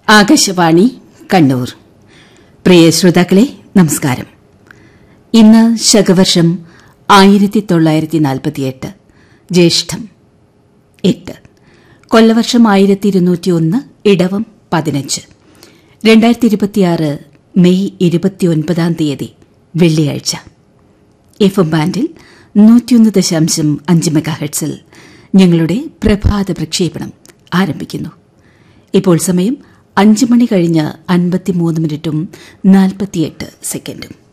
ആകാശവാണി കണ്ണൂർ പ്രിയ ശ്രോതാക്കളെ നമസ്കാരം ഇന്ന് ശകവർഷം ആയിരത്തി തൊള്ളായിരത്തി നാൽപ്പത്തിയെട്ട് ജ്യേഷ്ഠം എട്ട് കൊല്ലവർഷം ആയിരത്തി ഇരുന്നൂറ്റിയൊന്ന് ഇടവം പതിനഞ്ച് രണ്ടായിരത്തി ഇരുപത്തിയാറ് മെയ് ഇരുപത്തിയൊൻപതാം തീയതി വെള്ളിയാഴ്ച എഫ് എം ബാൻഡിൽ നൂറ്റിയൊന്ന് ദശാംശം അഞ്ച് മെഗാഹെഡ്സിൽ ഞങ്ങളുടെ പ്രഭാത പ്രക്ഷേപണം ആരംഭിക്കുന്നു ഇപ്പോൾ സമയം അഞ്ച് മണി കഴിഞ്ഞ് അൻപത്തിമൂന്ന് മിനിറ്റും നാൽപ്പത്തിയെട്ട് സെക്കൻഡും